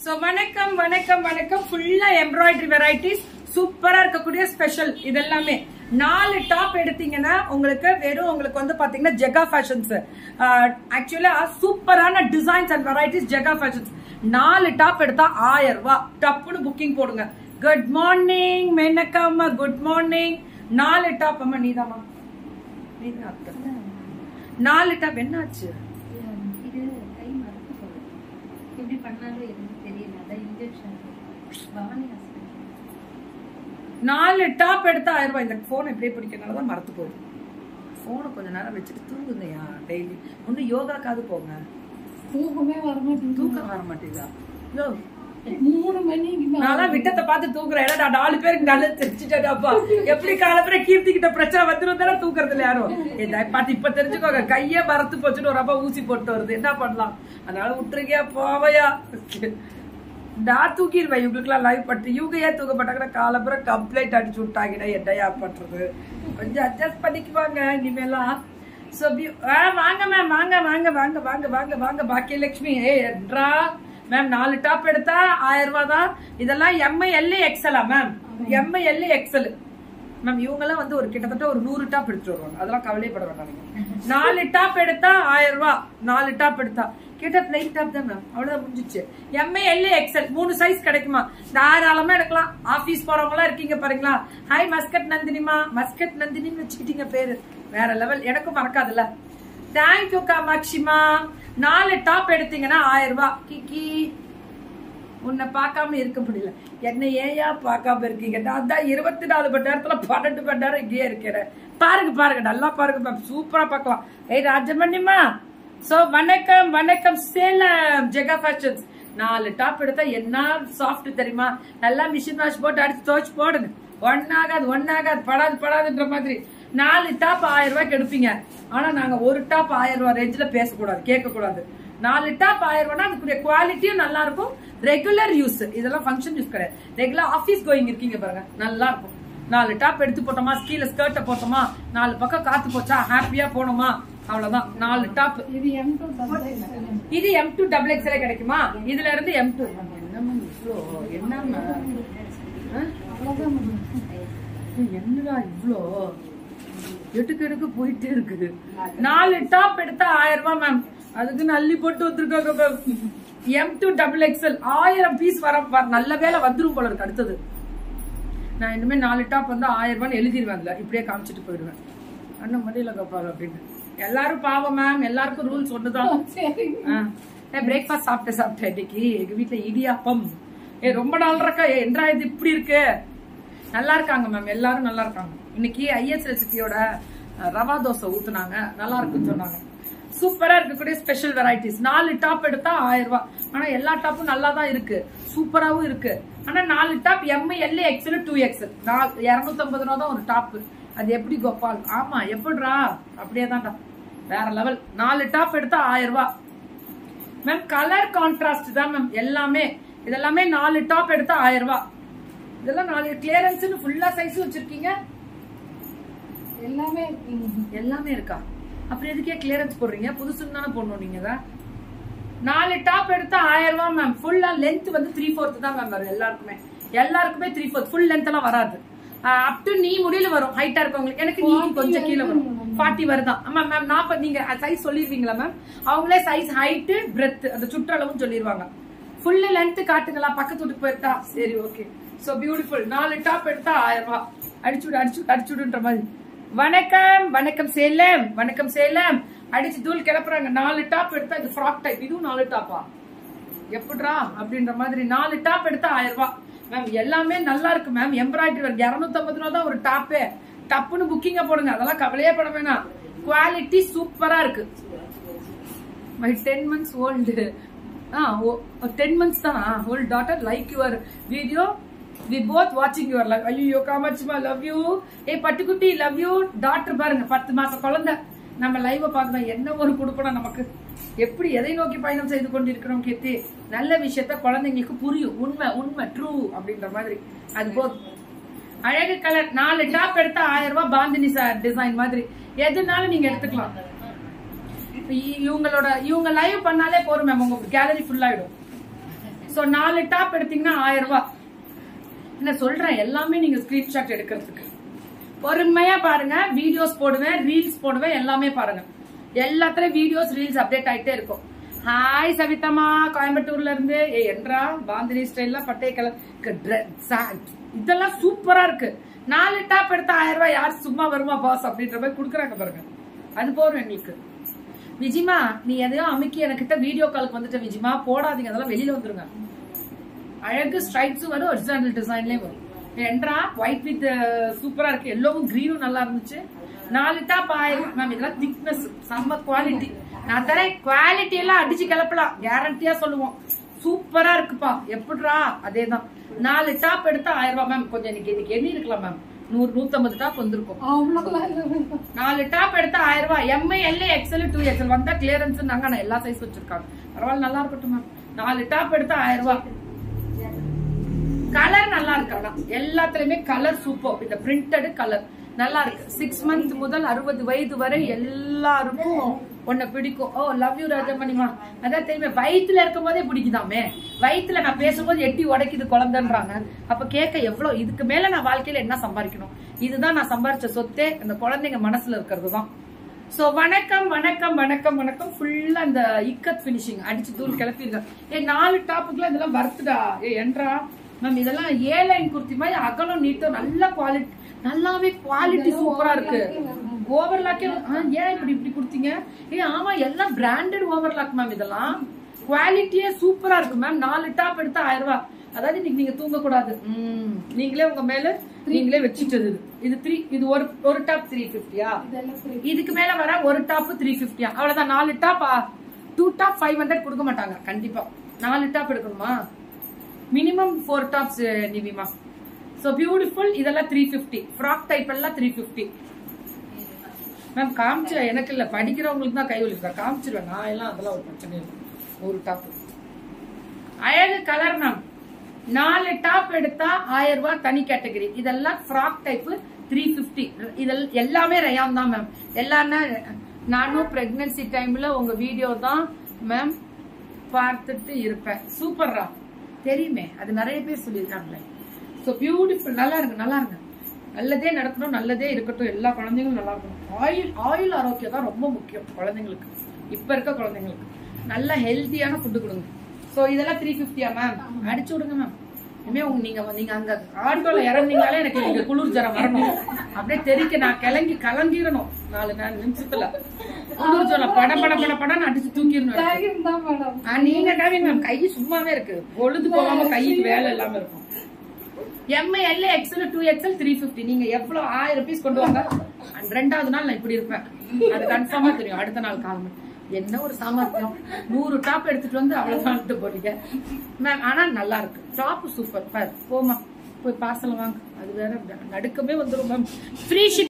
So வணக்கம் வணக்கம் வணக்கம் ஃபுல்லா எம்ப்ராய்டரி வெரைட்டிஸ் சூப்பரா இருக்கக்கூடிய ஸ்பெஷல் இதெல்லாமே நாலு டாப் எடுத்தீங்கன்னா உங்களுக்கு வெறும் உங்களுக்கு வந்து பாத்தீங்கன்னா ஜெகா ஃபேஷன்ஸ் ஆக்சுவலா சூப்பரான designs and varieties Jega fashions நாலு டாப் எடுத்தா ஆயிரம் ரூபாய் டப்புன்னு புக்கிங் போடுங்க குட் மார்னிங் மேனக்கா அம்மா குட் மார்னிங் நாலு டாப் அம்மா நீதாம்மா நீதான் அத்தை. நாலு டாப் என்னாச்சு இது கை மறந்து போகுது எப்படி பண்ணாலும் எதுவும் தெரியல அதான் இன்ஜெக்ஷன் பவானி ஹாஸ்பிட்டல் நாலு டாப் எடுத்தா ஆயிரம் ரூபாய் இந்த போன் இப்படியே பிடிக்கிறனால தான் மறத்து போகுது போனை கொஞ்ச நேரம் வச்சுட்டு தூங்குங்கய்யா டெய்லி ஒன்னும் யோகாக்காவது போங்க தூக்கமே வர மாட்டேங்குது தூக்கம் வர மாட்டேங்குதா யோ மூணு மணிக்கு மேல நான் விட்டத்தை பார்த்து தூக்குறேன் ஏன்னா நான் நாலு பேருக்கு நல்ல தெரிஞ்சுட்டேன்ப்பா எப்படி காலப்பற கீர்த்தி கிட்ட பிரச்சனை வந்துரும் தானே தூக்குறது இல்ல யாரும் இதை பார்த்து இப்ப தெரிஞ்சுக்கோங்க கையே மறத்து போச்சுன்னு ஒரு அப்பா ஊசி போட்டு வருது என்ன பண்ணலாம் அதனால விட்டுருக்கியா போவையா நான் தூக்கிடுவேன் இவங்களுக்குலாம் லைவ் பட்டு இவங்க ஏன் தூக்கப்பட்டாங்கன்னா காலப்புற கம்ப்ளைண்ட் அடிச்சு விட்டாங்கடா என்னையா பண்றது கொஞ்சம் அட்ஜஸ்ட் பண்ணிக்குவாங்க இனிமேலாம் So, be- ஆ, வாங்க மேம் வாங்க வாங்க வாங்க வாங்க வாங்க வாங்க பாக்கியலட்சுமி ஏ என்றா மேம் நாலு டாப் எடுத்தா ஆயிரம் ரூபாய் தான் இதெல்லாம் எம்ஐ எல்ஏ எக்ஸலா ma'am M L XL ma'am இவங்க எல்லாம் வந்து ஒரு கிட்டத்தட்ட ஒரு நூறு டாப் எடுத்துட்டு வருவாங்க அதெல்லாம் கவலைப்பட வேண்டாம் நாலு டாப் எடுத்தா ஆயிரம் ரூபாய் நாலு டாப் எடுத்தா கேட்டா பிளைன் டாப் தான் மேம் அவ்வளவுதான் முடிஞ்சிச்சு எம்ஏ எல்ஏ எக்ஸல் மூணு சைஸ் கிடைக்குமா தாராளமா எடுக்கலாம் ஆபீஸ் போறவங்க எல்லாம் இருக்கீங்க பாருங்களா ஹாய் மஸ்கட் நந்தினிமா மஸ்கட் நந்தினின்னு வச்சுக்கிட்டீங்க பேரு வேற லெவல் எனக்கும் மறக்காதுல்ல தேங்க்யூ காமாட்சிமா நாலு டாப் எடுத்தீங்கன்னா ஆயிரம் ரூபாய் கிக்கி உன்னை பார்க்காம இருக்க முடியல என்ன ஏயா பார்க்காம இருக்கீங்க நான் தான் இருபத்தி நாலு மணி நேரத்துல பன்னெண்டு மணி நேரம் இங்கேயே இருக்கிறேன் பாருங்க பாருங்க நல்லா பாருங்க மேம் சூப்பரா பார்க்கலாம் ஏய் ராஜமணிமா சோ வணக்கம் வணக்கம் சேலம் ஜெகா ஃபேஷன்ஸ் நாலு டாப் எடுத்தா என்ன சாஃப்ட் தெரியுமா நல்லா மிஷின் வாஷ் போட்டு அடிச்சு துவைச்சு போடுங்க ஒன்னாகாது ஒன்னாகாது படாது படாதுன்ற மாதிரி நாலு டாப் ஆயிரம் ரூபாய்க்கு எடுப்பீங்க ஆனா நாங்க ஒரு டாப் ஆயிரம் ரூபாய் ரேஞ்சில பேசக்கூடாது கேட்க கூடாது நாலு டாப் ஆயிரம் ரூபாய்னா அதுக்குரிய குவாலிட்டியும் நல்லா இருக்கும் ரெகுலர் யூஸ் இதெல்லாம் ஃபங்க்ஷன் யூஸ் கிடையாது ரெகுலர் ஆபீஸ் கோயிங் இருக்கீங்க பாருங்க நல்லா இருக்கும் நாலு டாப் எடுத்து போட்டோமா கீழே ஸ்கர்ட்டை போட்டோமா நாலு பக்கம் காத்து போச்சா ஹாப்பியா போனோமா அவ்வளவுதான் நாலு டாப் இது எம் டூ இது எம் டூ டபுள் எக்ஸ்எல் கிடைக்குமா இதுல இருந்து எம் டூ என்னம்மா இவ்வளோ என்னம்மா ஆ? ஏய், என்னடா இவ்ளோ எட்டுக்கு எடுக்க போயிட்டே இருக்குது நாலு டாப் எடுத்தா ஆயிரம் ரூபாய் மேம் அதுக்கு நல்லி போட்டு வந்திருக்காங்க எம் டூ டபுள் எக்ஸ்எல் ஆயிரம் பீஸ் வர வர- நல்ல வேலை வந்துரும் போல இருக்கு அடுத்தது நான் இனிமே நாலு டாப் வந்து ஆயிரம் ரூபான்னு எழுதிருவேன்ல இப்படியே காமிச்சிட்டு போயிடுவேன் அண்ணன் மடியில கப்பாரு அப்படின்னு எல்லாரும் பாவம் மேம் எல்லாருக்கும் ரூல்ஸ் ஒண்ணுதான் சரி பிரேக்ஃபாஸ்ட் சாப்பிட்டேன் சாப்பிட்டேன் இன்னைக்கு எங்க வீட்ல இடியாப்பம் ஏ ரொம்ப நாள் இருக்கா ஏ என்றா இது இப்படி இருக்கு நல்லா இருக்காங்க மேம் எல்லாரும் நல்லா இருக்காங்க இன்னைக்கு ஐஎஸ் ரெசிபியோட ரவா தோசை ஊத்துனாங்க நல்லா இருக்குன்னு சொன்னாங்க சூப்பரா இருக்கக்கூடிய ஸ்பெஷல் வெரைட்டிஸ் நாலு டாப் எடுத்தா ஆயிரம் ரூபாய் ஆனா எல்லா டாப்பும் நல்லா தான் இருக்கு சூப்பராவும் இருக்கு ஆனா நாலு top M L XL two XL இருநூத்தி ஐம்பது ரூபா தான் ஒரு டாப் அது எப்படி கோபால் ஆமா எப்படிடா அப்படியே தான்டா வேற லெவல் நாலு டாப் எடுத்தா ஆயிரம் ரூபாய் மேம் கலர் கான்ட்ராஸ்ட் தான் மேம் எல்லாமே இதெல்லாமே நாலு டாப் எடுத்தா ஆயிரம் ரூபாய் இதெல்லாம் நாலு கிளியரன்ஸ்னு ஃபுல்லா சைஸ் வச்சிருக்கீங்க எல்லாமே இருக்குங்க. எல்லாமே இருக்கா அப்புறம் எதுக்கே கிளியரன்ஸ் போடுறீங்க புதுசுன்னு தானே போடணும் நீங்க தான் நாலு டாப் எடுத்தா ஆயிரம் ரூபாய் மேம் ஃபுல்லா லென்த் வந்து த்ரீ ஃபோர்த் தான் மேம் வரும் எல்லாருக்குமே எல்லாருக்குமே த்ரீ ஃபோர்த் ஃபுல் லென்த் எல்லாம் வராது அப் டு நீ முடியல வரும் ஹைட்டா இருக்கவங்களுக்கு எனக்கு நீ கொஞ்சம் கீழே வரும் ஃபார்ட்டி வருதான் ஆமா மேம் நாற்பது நீங்க சைஸ் சொல்லிருவீங்களா மேம் அவங்களே சைஸ் ஹைட் பிரெத் அந்த சுற்றளவும் சொல்லிருவாங்க ஃபுல்லு லென்த் காட்டுங்களா பக்கத்து வீட்டுக்கு போயிருந்தா சரி ஓகே சோ பியூட்டிஃபுல் நாலு டாப் எடுத்தா ஆயிரம் ரூபாய் அடிச்சுடு அடிச்சுடு அடிச்சுடுன்ற மாதிரி வணக்கம் வணக்கம் சேலம் வணக்கம் சேலம் அடிச்சு தூள் கிளப்புறாங்க நாலு டாப் எடுத்தா இது ஃப்ராக் டைப் இதுவும் நாலு டாப்பா எப்படிரா அப்படின்ற மாதிரி நாலு டாப் எடுத்தா ஆயிரம் ரூபாய் மேம் எல்லாமே நல்லா இருக்கு மேம் எம்ப்ராய்டரி ஒர்க் இருநூத்தி ஐம்பது ரூபா தான் ஒரு டாப்பே டப்புன்னு புக்கிங்க போடுங்க அதெல்லாம் கவலையே பட வேணாம் குவாலிட்டி சூப்பரா இருக்கு my ten months old ah ten months தானா old daughter like your video we both வாட்சிங் யுவர் லவ் ஐயோ காமாட்சிமா லவ் யூ ஏ பட்டுக்குட்டி லவ் யூ டாக்டர் பாருங்க பத்து மாசம் குழந்தை நம்ம லைவ பார்க்கணும் என்ன ஒரு கொடுப்பணும் நமக்கு எப்படி எதை நோக்கி பயணம் செய்து கொண்டிருக்கிறோம் கீர்த்தி நல்ல விஷயத்த குழந்தைங்களுக்கு புரியும் உண்மை உண்மை ட்ரூ அப்படின்ற மாதிரி அது போதும் அழகு கலர் நாலு டாப் எடுத்தா ஆயிரம் ரூபாய் பாந்தினி டிசைன் மாதிரி எதுனாலும் நீங்க எடுத்துக்கலாம் இப்ப இ- இவங்களோட இவங்க லைவ் பண்ணாலே போதும் மேம் உங்க கேலரி ஃபுல் ஆயிடும் சோ நாலு டாப் எடுத்தீங்கன்னா ஆயிரம் ரூபாய் என்ன சொல்றேன் எல்லாமே நீங்க ஸ்கிரீன்ஷாட் எடுக்கிறதுக்கு பொறுமையா பாருங்க வீடியோஸ் போடுவேன் ரீல்ஸ் போடுவேன் எல்லாமே பாருங்க எல்லாத்துலயும் வீடியோஸ் ரீல்ஸ் அப்டேட் ஆயிட்டே இருக்கும் ஹாய் சவிதம்மா கோயம்புத்தூர்ல இருந்து ஏ என்றா பாந்தினி ஸ்டைல்ல பட்டை கலர் இதெல்லாம் சூப்பரா இருக்கு நாலு டாப் எடுத்தா ஆயிரம் ரூபாய் யார் சும்மா வருமா பாஸ் அப்படின்ற மாதிரி குடுக்குறாங்க பாருங்க அது போறோம் எங்களுக்கு விஜிமா நீ எதையோ அமுக்கி எனக்கிட்ட வீடியோ காலுக்கு வந்துட்ட விஜிமா போடாதீங்க அதெல்லாம் வெளியில வந்துருங்க அழகு ஸ்ட்ரைட்ஸும் வரும் ஒரிஜினல் டிசைன்லயும் வரும் என்றா ஒயிட் வித் சூப்பரா இருக்கு எல்லோவும் கிரீனும் நல்லா இருந்துச்சு நாலு டாப் ஆயிரம் மேம் இதெல்லாம் திக்னஸ் செம்ம குவாலிட்டி நான் தரேன் குவாலிட்டி எல்லாம் அடிச்சு கிளப்பலாம் கேரண்டியா சொல்லுவோம் சூப்பரா இருக்குப்பா எப்படிரா அதேதான் நாலு டாப் எடுத்தா ஆயிரம் ரூபாய் மேம் கொஞ்சம் இன்னைக்கு இன்னைக்கு எண்ணி இருக்கலாம் மேம் நூறு நூத்தம்பது டாப் வந்திருக்கும் அவ்வளோலாம் இல்லை நாலு டாப் எடுத்தா ஆயிரம் ரூபாய் M L XL two XL வந்தா கிளியரன்ஸ் நாங்க நான் எல்லா சைஸ் வச்சிருக்காங்க பரவாயில்ல நல்லா இருக்கட்டும் மேம் நாலு டாப் எடுத்தா ஆயிரம் ரூபாய் கலர் நல்லா இருக்கு ஆனா எல்லாத்துலயுமே கலர் சூப்பர் இந்த பிரிண்டட் கலர் நல்லா இருக்கு சிக்ஸ் மந்த் முதல் அறுபது வயது வரை எல்லாருக்கும் உன்னை பிடிக்கும் ஓ லவ் யூ ராஜமணிமா அதான் தெரியுமே வயித்துல இருக்கும் போதே பிடிக்குதாமே வயித்துல நான் பேசும்போது எட்டி உடைக்குது குழந்தைன்றாங்க அப்ப கேட்க எவ்வளவு இதுக்கு மேல நான் வாழ்க்கையில என்ன சம்பாதிக்கணும் இதுதான் நான் சம்பாரிச்ச சொத்தே அந்த குழந்தைங்க மனசுல இருக்கிறது தான் சோ வணக்கம் வணக்கம் வணக்கம் வணக்கம் ஃபுல்லா அந்த இக்கத் பினிஷிங் அடிச்சு தூள் கிளப்பிருக்கேன் ஏ நாலு டாப்புக்குலாம் இதெல்லாம் வருத்துடா ஏ என்றா மேம் இதெல்லாம் ஏ லைன் குர்த்தி மாதிரி அகலம் நீட்டம் நல்ல குவாலிட்டி நல்லாவே குவாலிட்டி சூப்பரா இருக்கு ஓவர்லாக்கே ஏன் இப்படி இப்படி கொடுத்தீங்க ஏ ஆமா எல்லாம் பிராண்டட் ஓவர்லாக் மேம் இதெல்லாம் குவாலிட்டியே சூப்பரா இருக்கு மேம் நாலு டாப் எடுத்தா ஆயிரம் ரூபாய் அதாவது இன்னைக்கு நீங்க தூங்க கூடாது உம், நீங்களே உங்க மேல நீங்களே வச்சுட்டது இது. இது த்ரீ இது ஒரு ஒரு டாப் த்ரீ பிப்டியா இதெல்லாம் free. இதுக்கு மேல வர ஒரு டாப் த்ரீ பிப்டியா அவ்வளவுதான் நாலு top two top five hundred கொடுக்க மாட்டாங்க கண்டிப்பா நாலு டாப் எடுக்கணுமா மினிமம் ஃபோர் டாப்ஸ் நிவிமா சோ பியூட்டிஃபுல் இதெல்லாம் த்ரீ பிப்டி ஃப்ராக் டைப் எல்லாம் த்ரீ பிப்டி மேம் காமிச்சு எனக்கு இல்ல படிக்கிறவங்களுக்கு தான் கை வலிக்கிறேன் காமிச்சிருவேன் நான் எல்லாம் அதெல்லாம் ஒரு பிரச்சனை இல்லை ஒரு டாப் அழகு கலர் மேம் நாலு டாப் எடுத்தா ஆயிரம் ரூபாய் தனி கேட்டகரி இதெல்லாம் ஃப்ராக் டைப் த்ரீ பிப்டி இதெல்லாம் எல்லாமே ரயான் தான் மேம் எல்லாமே நானும் பிரெக்னன்சி டைம்ல உங்க வீடியோ தான் மேம் பார்த்துட்டு இருப்பேன் சூப்பர்ரா தெரியுமே அது நிறைய பேர் சொல்லியிருக்காங்களே ஸோ பியூட்டிஃபுல் நல்லா இருக்கு நல்லா இருக்கு நல்லதே நடக்கணும் நல்லதே இருக்கட்டும் எல்லா குழந்தைங்களும் நல்லா இருக்கணும் ஆயில் ஆயில் ஆரோக்கியம் தான் ரொம்ப முக்கியம் குழந்தைங்களுக்கு இப்ப இருக்க குழந்தைங்களுக்கு நல்ல ஹெல்த்தியான ஃபுட்டு கொடுங்க ஸோ இதெல்லாம் த்ரீ ஃபிஃப்டியா மேம் அடிச்சு விடுங்க மேம் இனிமே உங்க நீங்க நீங்க அங்க ஆட்டோல இறங்குனீங்களே எனக்கு இங்க குளிர் ஜரம் வரணும் அப்படியே தெரிக்க நான் கிளங்கி கலங்கிடணும் நாலு நாலு நிமிஷத்துல குளிர் ஜரம் பட பட பட படன்னு அடிச்சு தூக்கிடணும் எனக்கு. தைரியம் தான் மேடம் ஆ, நீங்க டாவிங் மேம் கை சும்மாவே இருக்கு பொழுது போகாம கைக்கு வேலை இல்லாம இருக்கும் M L XL two XL three fifty நீங்க எவ்வளவு ஆயிரம் பீஸ் கொண்டு வாங்க And ரெண்டாவது நாள் நான் இப்படி இருப்பேன் அது கன்ஃபார்மா தெரியும் அடுத்த நாள் காலம் என்ன ஒரு சாமர்த்தியம் நூறு டாப் எடுத்துட்டு வந்து அவ்வளவு போறீங்க மேம் ஆனா நல்லா இருக்கு டாப் சூப்பர் பாரு போமா போய் பார்சல் வாங்க அது வேற நடுக்கமே வந்துரும் மேம் ஃப்ரீ